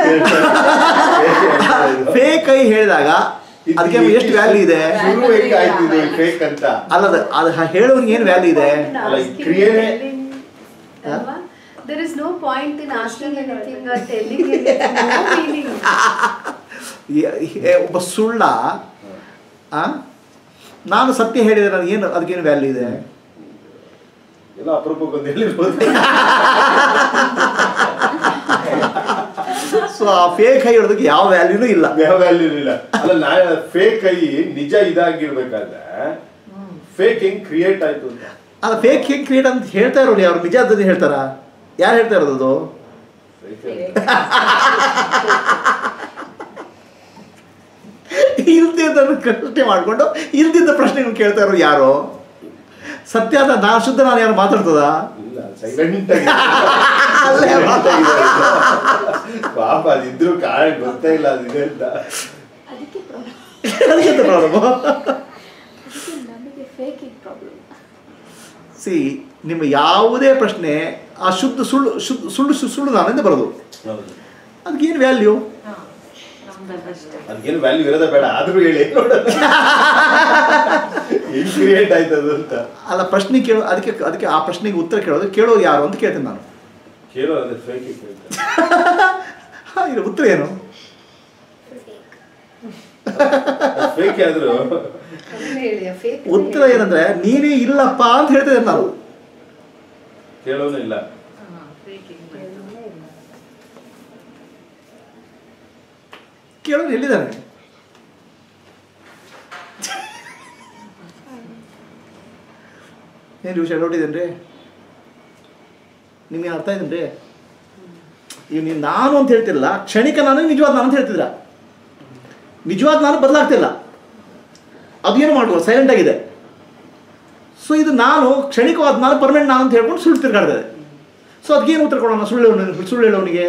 ಫೇಕ್ ಐ ಹೇಳಿದಾಗ ಅದಕ್ಕೆ ಎಷ್ಟು ವ್ಯಾಲ್ಯೂ ಇದೆ ಶುರು ಹೆಂಗ್ ಆಯ್ತು ಇದು ಫೇಕ್ ಅಂತ ಅಲ್ಲ ಅದು ಅದು ಹೇಳೋನಿಗೆ ಏನು ವ್ಯಾಲ್ಯೂ ಇದೆ ಅಲ್ಲ, ಈ ಕ್ರಿಯೆನೇ- ಅಲ್ವಾ? There is no point in asking anything or telling anything. No meaning. ಈ- ಈ- ಒಬ್ಬ ಸುಳ್ಳ ಆ? ನಾನು ಸತ್ಯ ಹೇಳಿದ್ರೆ ನನಗೆ ಏನು ಅದಕ್ಕೇನು ವ್ಯಾಲ್ಯೂ ಇದೆ ಎಲ್ಲ ಅಪರೂಪಕ್ಕೆ ಒಂದು ಹೇಳಿರ್ಬೋದು ಸೊ ಆ ಫೇಕ್ ಐ ಹೇಳೋದಕ್ಕೆ ಯಾವ ವ್ಯಾಲ್ಯೂನೂ ಇಲ್ಲ ಯಾವ ವ್ಯಾಲ್ಯೂ ಇಲ್ಲ ಅಲ್ಲ ನಾ ಫೇಕ್ ಐ ನಿಜ ಇದಾಗಿರ್ಬೇಕಾದ್ರೆ ಫೇಕ್ ಹೆಂಗ್ ಕ್ರಿಯೇಟ್ ಆಯ್ತು ಅಂತ ಅಲ್ಲ ಫೇಕ್ ಹೆಂಗ್ ಕ್ರಿಯೇಟ್ ಅಂತ ಹೇಳ್ತಾ ಇರೋರು ಯಾರು ನಿಜ ಅದನ್ನ ಹೇಳ್ತಾರ ಯಾರು ಹೇಳ್ತಾ ಇರೋದು ಅದು Fake. ಇಲ್ದಿದ್ದ ಪ್ರಶ್ನೆ ಮಾಡ್ಕೊಂಡು ಇಲ್ದಿದ್ದ ಪ್ರಶ್ನೆಗಳು ಕೇಳ್ತಾ ಇರೋ ಯಾರು ಸತ್ಯ ಅಂತ ನಾನು ಶುದ್ಧ ನಾನು ಯಾರು ಮಾತಾಡ್ತದ ಇಲ್ಲ ಸೈಲೆಂಟ್ ಆಗಿ ಅಲ್ಲೇ Silent ಆಗಿದ್ದಾರೆ. ಪಾಪ ಅದಿದ್ರು ಕಾರಣ ಗೊತ್ತೇ ಇಲ್ಲ ಅದಿದೆ ಅಂತ ಅದಕ್ಕೆ ಪ್ರಾಬ್ಲಮ್ ಅದಕ್ಕೆ ಪ್ರಾಬ್ಲಮ್ ಅದಕ್ಕೆ ನಮಗೆ ಫೇಕ್ ಇದ್ ಪ್ರಾಬ್ಲಮ್ ಸಿ ನಿಮ್ಮ ಯಾವುದೇ ಪ್ರಶ್ನೆ ಆ ಶುದ್ಧ ಸುಳ್ಳು ಶುದ್ಧ ಸುಳ್ಳು ಸು- ಸುಳ್ಳು ನಾನಿಂದ ಬರೋದು ಅದಕ್ಕೆ ಏನು ವ್ಯಾಲ್ಯೂ ಹಾ. ನಮ್ದಷ್ಟೇ ಅದಕ್ಕೇನು ವ್ಯಾಲ್ಯೂ ಇರೋದೇ ಬೇಡ ಆದ್ರೂ ಹೇಳಿ ಹೆಂಗ್ ಕ್ರಿಯೇಟ್ ಆಯ್ತದು ಅಂತ ಅಲ್ಲ ಪ್ರಶ್ನೆ ಕೇಳೋ ಅದಕ್ಕೆ ಅದಕ್ಕೆ ಆ ಪ್ರಶ್ನೆಗೆ ಉತ್ತರ ಕೇಳೋದು ಕೇಳೋರು ಯಾರು ಅಂತ ಕೇಳ್ತೀನಿ ನಾನು ಕೇಳೋ ಅದೇ ಫೇಕ್ ಹಾ, ಇದು ಉತ್ತರ ಏನು ಫೇಕ್ ಆದ್ರೂ ಅದನ್ನ ಹೇಳಿ, ಆ fake ಉತ್ತರ ಏನಂದ್ರೆ ನೀನೇ ಇಲ್ಲಪ್ಪ ಅಂತ ಹೇಳ್ತಿದ್ದೆ ನಾನು ಕೇಳೋನು ಇಲ್ಲ ಹಾ, fake ಹಿಂಗ್ ಮಾಡ್ತಾರೆ. ಕೇಳೋರು ಎಲ್ಲಿದ್ದಾನೆ ಏನು ವಿಷಯ ನೋಡಿದ್ದೇನ್ರಿ ನಿಮಗೆ ಅರ್ಥ ಇದೇನ್ರಿ ಈಗ ನೀವು ನಾನು ಅಂತ ಹೇಳ್ತಿಲ್ಲ ಕ್ಷಣಿಕ ನಾನು ನಿಜವಾದ ನಾನು ಅಂತ ಹೇಳ್ತಿದ್ರ ನಿಜವಾದ ನಾನು ಬದಲಾಗ್ತಿಲ್ಲ ಅದೇನು ಮಾಡ್ಬೋದು ಸೈಲೆಂಟ್ ಆಗಿದೆ ಸೊ ಇದು ನಾನು ಕ್ಷಣಿಕವಾದ ನಾನು ಪರ್ಮನೆಂಟ್ ನಾನು ಅಂತ ಹೇಳ್ಕೊಂಡು ಸುಳ್ಳು ತಿರ್ಗಾಡ್ತದೆ ಸೊ ಅದಕ್ಕೇನು ಉತ್ತರ ಕೊಡೋಣ ಸುಳ್ಳು ಹೇಳೋನು- ಸುಳ್ಳು ಹೇಳೋನಿಗೆ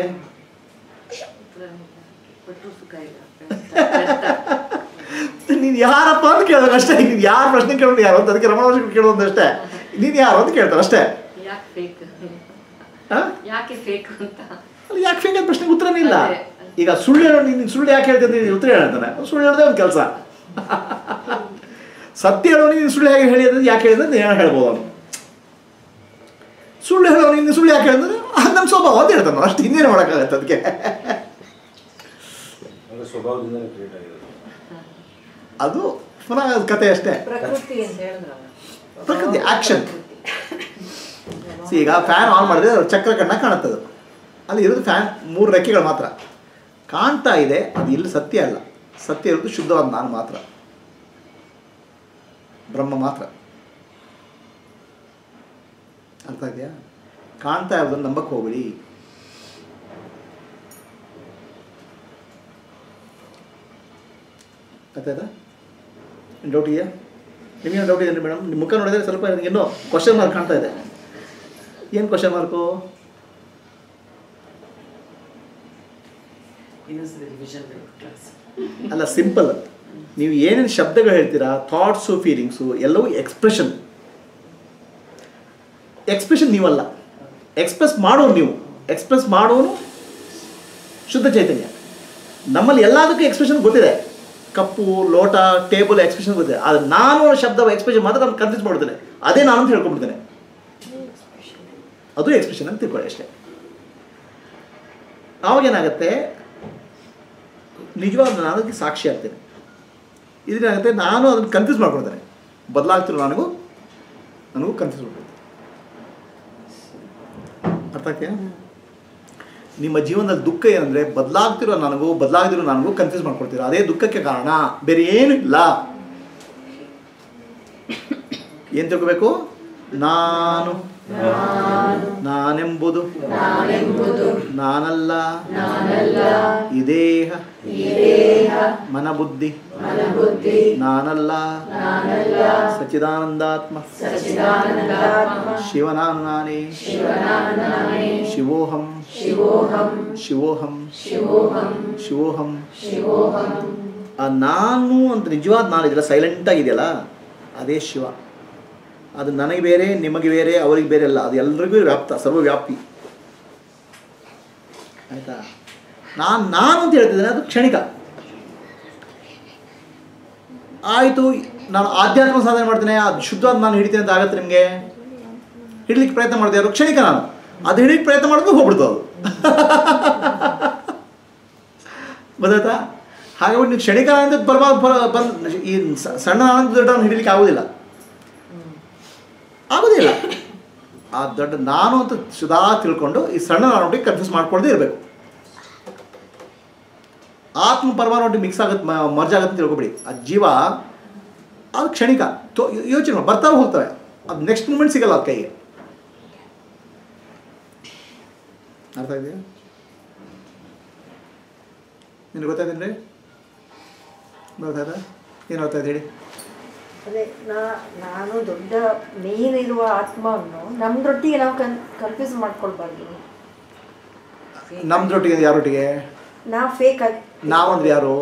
ಕೊಟ್ರು ಸುಖ ಇಲ್ಲ ವ್ಯರ್ಥ. ನೀನು ಯಾರಪ್ಪ ಅಂತ ಕೇಳೋದು ಅಷ್ಟೇ ನೀನು ಯಾರು ಪ್ರಶ್ನೆ ಕೇಳೋದು ಯಾರು ಅಂತ ಅದಕ್ಕೆ ರಮಣ ಮಹರ್ಷಿ ಕೇಳೋದು ಅಷ್ಟೇ ನೀನು ಯಾರು ಅಂತ ಕೇಳ್ತಾರೆ ಅಷ್ಟೇ ಯಾಕೆ ಫೇಕ್ ಆ? ಯಾಕೆ ಫೇಕ್ ಅಂತ ಅಲ್ಲಿ ಯಾಕೆ ಫೇಕ್ ಅಂತ ಪ್ರಶ್ನೆಗೆ ಉತ್ತರನೇ ಇಲ್ಲ ಅದೇ. ಈಗ ಸುಳ್ಳು ಹೇಳೋ ನೀನು ಸುಳ್ಳು ಯಾಕೆ ಹೇಳ್ತಿದ್ದೆ ನೀನು ಉತ್ತರ ಹೇಳ್ತಾನೆ ಸುಳ್ಳು ಹೇಳೋದೇ ಒಂದು ಕೆಲಸ ಸತ್ಯ ಹೇಳೋನಿಗೆ ನೀನು ಸುಳ್ಳು ಹೇಗೆ ಹೇಳಿ ಅಂದ್ರೆ ಯಾಕೆ ಹೇಳಿದ್ರೆ ನೀನು ಹೇಳ್ಬೋದು ಅವನು ಸುಳ್ಳು ಹೇಳೋನಿಗೆ ನೀನು ಸುಳ್ಳು ಯಾಕೆ ಹೇಳಿದ್ರೆ ಅದು ನಮ್ಮ ಸ್ವಭಾವ ಅಂತ ಹೇಳ್ತಾನೆ ಅಷ್ಟು ಇನ್ನೇನು ಮಾಡೋಕ್ಕಾಗತ್ತೆ ಅದಕ್ಕೆ ಅಂದ್ರೆ ಸ್ವಭಾವದಿಂದನೇ ಕ್ರಿಯೇಟ್ ಆಗಿರೋದು ಅದು ಪುನಃ ಅದು ಕತೆ ಅಷ್ಟೇ ಪ್ರಕೃತಿ ಅಂತ ಹೇಳಿದ್ರಲ್ಲ ಪ್ರಕೃತಿ ಆಕ್ಷನ್ ಈಗ ಫ್ಯಾನ್ ಆನ್ ಮಾಡಿದ್ರೆ ಅದು ಚಕ್ರ ಕಣ್ಣ ಕಾಣುತ್ತದು ಅಲ್ಲಿ ಇರೋದು ಫ್ಯಾನ್ ಮೂರು ರೆಕ್ಕೆಗಳು ಮಾತ್ರ ಕಾಣ್ತಾ ಇದೆ ಅದು ಇಲ್ಲಿ ಸತ್ಯ ಅಲ್ಲ ಸತ್ಯ ಇರೋದು ಶುದ್ಧವಾದ ನಾನು ಮಾತ್ರ ಬ್ರಹ್ಮ ಮಾತ್ರ ಅರ್ಥ ಇದೆಯಾ ಕಾಣ್ತಾ ಇರೋದನ್ನು ನಂಬಕ್ಕೆ ಹೋಗ್ಬಿಡಿ ಅರ್ಥ ಆಯ್ತಾ ಡೌಟ್ ಇದೆಯಾ ನಿಮಗೇನು ಡೌಟ್ ಇದೆ ಮೇಡಮ್ ನಿಮ್ಮ ಮುಖ ನೋಡಿದ್ರೆ ಸ್ವಲ್ಪ ನನಗೆ ಇನ್ನೂ ಕ್ವಶನ್ ಮಾರ್ಕ್ ಕಾಣ್ತಾ ಇದೆ ಏನು ಕ್ವಶನ್ ಮಾರ್ಕು ಇನ್ನೊಂದ್ಸರಿ ರಿವಿಷನ್ ಬೇಕು ಕ್ಲಾಸ್ ಅಲ್ಲ ಸಿಂಪಲ್ ನೀವು ಏನೇನು ಶಬ್ದಗಳು ಹೇಳ್ತೀರಾ ಥಾಟ್ಸು ಫೀಲಿಂಗ್ಸು ಎಲ್ಲವೂ ಎಕ್ಸ್ಪ್ರೆಷನ್ ಎಕ್ಸ್ಪ್ರೆಷನ್ ನೀವಲ್ಲ ಎಕ್ಸ್ಪ್ರೆಸ್ ಮಾಡೋರು ನೀವು ಎಕ್ಸ್ಪ್ರೆಸ್ ಮಾಡೋನು ಶುದ್ಧ ಚೈತನ್ಯ ನಮ್ಮಲ್ಲಿ ಎಲ್ಲದಕ್ಕೂ ಎಕ್ಸ್ಪ್ರೆಷನ್ ಗೊತ್ತಿದೆ ಕಪ್ಪು ಲೋಟ ಟೇಬಲ್ ಎಕ್ಸ್ಪ್ರೆಷನ್ ಗೊತ್ತಿದೆ ಆದರೆ ನಾನು ಅನ್ನೋ ಶಬ್ದ ಎಕ್ಸ್ಪ್ರೆಷನ್ ಮಾತ್ರ ನಾನು ಕನ್ಫ್ಯೂಸ್ ಮಾಡ್ತೇನೆ ಅದೇ ನಾನು ಅಂತ ಹೇಳ್ಕೊಂಡ್ಬಿಡ್ತೇನೆ ಅದು ಎಕ್ಸ್ಪ್ರೆಷನ್ ಅಂತ ತಿಳ್ಕೊಳ್ಳಿ ಅಷ್ಟೇ ಆವಾಗೇನಾಗುತ್ತೆ ನಿಜವಾದ ನಾನು ಅದಕ್ಕೆ ಸಾಕ್ಷಿ ಆಗ್ತೇನೆ ಇದೇನಾಗುತ್ತೆ ನಾನು ಅದನ್ನು ಕನ್ಫ್ಯೂಸ್ ಮಾಡ್ಕೊಳ್ತೇನೆ ಬದಲಾಗ್ತಿರೋ ನನಗೂ ನನಗೂ ಕನ್ಫ್ಯೂಸ್ ಮಾಡ್ಕೊಳ್ತೇನೆ ಅರ್ಥ ಆಗ್ತೀಯಾ ನಿಮ್ಮ ಜೀವನದಲ್ಲಿ ದುಃಖ ಏನಂದರೆ ಬದಲಾಗ್ತಿರೋ ನನಗೂ ಬದಲಾಗ್ತಿರೋ ನನಗೂ ಕನ್ಫ್ಯೂಸ್ ಮಾಡ್ಕೊಳ್ತೀರ ಅದೇ ದುಃಖಕ್ಕೆ ಕಾರಣ ಬೇರೆ ಏನೂ ಇಲ್ಲ ಏನು ತಿಳ್ಕೋಬೇಕು ನಾನು ನಾನೆಂಬುದು ನಾನಲ್ಲ ಈ ದೇಹ ಮನಬುದ್ಧಿ ನಾನಲ್ಲ ಸಚ್ಚಿದಾನಂದಾತ್ಮ ಶಿವನಾನು ನಾನೇ ಶಿವೋಹಂ ಶಿವೋಹಂ ಶಿವೋಹಂ ಆ ನಾನು ಅಂತ ನಿಜವಾದ ನಾನು ಇದೆಯಲ್ಲ ಸೈಲೆಂಟ್ ಆಗಿದೆಯಲ್ಲ ಅದೇ ಶಿವ ಅದು ನನಗೆ ಬೇರೆ ನಿಮಗೆ ಬೇರೆ ಅವರಿಗೆ ಬೇರೆ ಅಲ್ಲ ಅದು ಎಲ್ರಿಗೂ ವ್ಯಾಪ್ತ ಸರ್ವವ್ಯಾಪಿ ಆಯಿತಾ ನಾನು ನಾನು ಅಂತ ಹೇಳ್ತಿದ್ದೇನೆ ಅದು ಕ್ಷಣಿಕ ಆಯಿತು ನಾನು ಆಧ್ಯಾತ್ಮ ಸಾಧನೆ ಮಾಡ್ತೇನೆ ಅದು ಶುದ್ಧವಾದ ನಾನು ಹಿಡಿತೇನೆ ಅಂತ ಆಗತ್ತೆ ನಿಮಗೆ ಹಿಡ್ಲಿಕ್ಕೆ ಪ್ರಯತ್ನ ಮಾಡಿದೆ ಯಾರು ಕ್ಷಣಿಕ ನಾನು ಅದು ಹಿಡಿಲಿಕ್ಕೆ ಪ್ರಯತ್ನ ಮಾಡಿದ್ರು ಹೋಗ್ಬಿಡ್ತು ಅದು ಗೊತ್ತಾಯ್ತಾ ಹಾಗಾಗಿ ನೀವು ಕ್ಷಣಿಕ ಆನಂದ ಬರ್ಬಾರ್ದು ಬರ- ಬಂದ್ ಈ ಸ- ಸಣ್ಣ ಆನಂದ ದೊಡ್ಡವನ್ನ ಹಿಡಿಲಿಕ್ಕೆ ಆಗೋದಿಲ್ಲ ಆಗೋದಿಲ್ಲ ಆ ದೊಡ್ಡ ನಾನು ಅಂತ ಸುಧಾ ತಿಳ್ಕೊಂಡು ಈ ಸಣ್ಣ ನಾನೊಟ್ಟಿಗೆ ಕನ್ಫ್ಯೂಸ್ ಮಾಡ್ಕೊಳ್ಳದೆ ಇರಬೇಕು ಆತ್ಮ ಪರಮಾನೊಟ್ಟಿಗೆ ಮಿಕ್ಸ್ ಆಗುತ್ತೆ ಮರ್ಜ್ ಆಗುತ್ತೆ ಅಂತ ತಿಳ್ಕೊಬೇಡಿ ಆ ಜೀವ ಅದು ಕ್ಷಣಿಕ ತೋ ಯೋಚನೆ ಮಾಡಿ ಬರ್ತಾವೆ ಹೋಗ್ತವೆ ಅದು ನೆಕ್ಸ್ಟ್ ಮೂಮೆಂಟ್ ಸಿಗಲ್ಲ ಅದು ಕೈಗೆ ಅರ್ಥ ಇದೆಯಾ ನಿನಗೆ ಗೊತ್ತಾಯ್ತೇನ್ರಿ ಗೊತ್ತಾಯ್ತಾ ಏನು ಗೊತ್ತಾಯ್ತು ಹೇಳಿ ಅದೇ ನಾ ನಾನು ದೊಡ್ಡ ಮೇಲಿರುವ ಆತ್ಮವನ್ನು ನಮ್ದೊಟ್ಟಿಗೆ ನಾವು ಕನ್ ಕನ್ಫ್ಯೂಸ್ ಮಾಡ್ಕೊಳ್ಬಾರ್ದು ನಮ್ದೊಟ್ಟಿಗೆ ಯಾರೊಟ್ಟಿಗೆ ನಾವು ಫೇಕ್ ಆಗಿ ನಾವಂದ್ರೆ ಯಾರು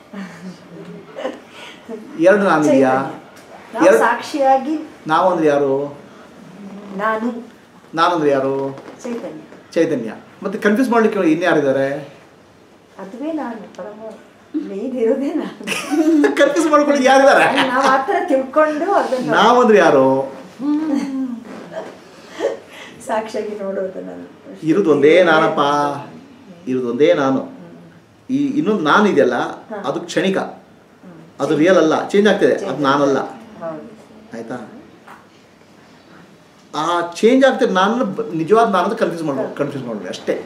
ಎರಡು ನಾನಿದೆಯಾ ನಾವು ಎರಡು ಸಾಕ್ಷಿಯಾಗಿ ನಾವಂದ್ರೆ ಯಾರು ನಾನು ನಾನಂದ್ರೆ ಯಾರು ಚೈತನ್ಯ ಚೈತನ್ಯ ಮತ್ತೆ ಕನ್ಫ್ಯೂಸ್ ಮಾಡ್ಲಿಕ್ಕೆ ಇನ್ಯಾರಿದ್ದಾರೆ ಅದುವೇ ನಾನು ಪರಮ ಮೇಲಿರೋದೇ ನಾನು ಕನ್ಫ್ಯೂಸ್ ಮಾಡ್ಕೊಳ್ಳಿ ಯಾರಿದ್ದಾರೆ ನಾವು ಆ ಥರ ತಿಳ್ಕೊಂಡು ಅದನ್ನು ನಾವಂದ್ರೆ ಯಾರು ಸಾಕ್ಷಿಯಾಗಿ ನೋಡೋದು ನಾನು ಇರೋದು ಒಂದೇ ನಾನಪ್ಪ ಇರೋದು ಒಂದೇ ನಾನು ಈ ಇನ್ನೊಂದು ನಾನು ಇದೆಯಲ್ಲ ಅದು ಕ್ಷಣಿಕ ಅದು ರಿಯಲ್ ಅಲ್ಲ ಚೇಂಜ್ ಆಗ್ತಿದೆ ಅದು ನಾನಲ್ಲ ಹೌದು ಆಯ್ತಾ ಆ ಚೇಂಜ್ ಆಗ್ತಿದೆ ನಾನು ಬ- ನಿಜವಾದ ನಾನು ಅಂತ ಕನ್ಫ್ಯೂಸ್ ಮಾಡ್ಬೋದು ಕನ್ಫ್ಯೂಸ್ ಮಾಡ್ಬೋದು ಅಷ್ಟೇ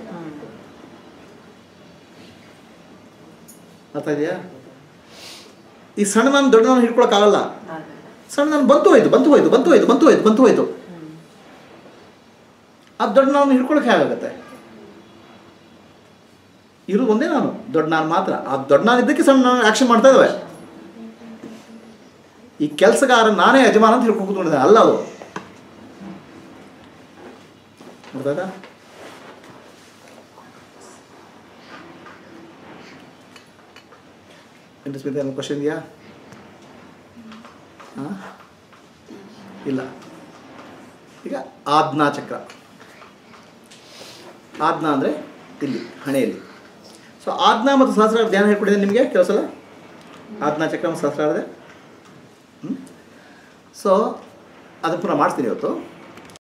ಅರ್ಥ ಇದೆಯಾ ಈ ಸಣ್ಣ ನಾನು ದೊಡ್ಡ ನಾನು ಹಿಡ್ಕೊಳಕ್ಕಾಗಲ್ಲ ಸಣ್ಣ ನಾನು ಬಂತು ಹೋಯ್ತು ಬಂತು ಹೋಯ್ತು ಬಂತು ಹೋಯ್ತು ಬಂತು ಹೋಯ್ತು ಬಂತು ಹೋಯ್ತು ಅದು ದೊಡ್ಡ ನಾನು ಹಿಡ್ಕೊಳಕ್ಕೆ ಹೇಗಾಗತ್ತೆ ಇರೋದು ಒಂದೇ ನಾನು ದೊಡ್ಡ ನಾನು ಮಾತ್ರ ಆ ದೊಡ್ಡ ನಾನು ಇದ್ದಕ್ಕೆ ಸಣ್ಣ ನಾನು ಆಕ್ಷನ್ ಮಾಡ್ತಾ ಇದ್ದಾವೆ ಈ ಕೆಲಸಗಾರ ನಾನೇ ಯಜಮಾನ ಅಂತ ಹಿಡ್ಕೊಂಡು ಕೂತ್ಕೊಂಡಿದ್ದೆ ಅಲ್ಲ ಅದು ಅರ್ಥ ಆಯ್ತಾ ಏನು ಸ್ಮಿತಾ ಏನು ಕ್ವಶನ್ ಇದೆಯಾ ಹಾಂ ಇಲ್ಲ ಈಗ ಆಜ್ಞಾ ಚಕ್ರ ಆಜ್ಞಾ ಅಂದರೆ ಇಲ್ಲಿ ಹಣೆಯಲ್ಲಿ ಸೊ ಆಜ್ಞಾ ಮತ್ತು ಸಹಸ್ರಾರ ಧ್ಯಾನ ಹೇಳ್ಕೊಟ್ಟಿದೆ ನಿಮಗೆ ಕೆಲವು ಸಲ ಆಜ್ಞಾ ಚಕ್ರ ಮತ್ತು ಸಹಸ್ರಾರದೆ ಸೊ ಅದನ್ನು ಪುನಃ ಮಾಡಿಸ್ತೀನಿ ಇವತ್ತು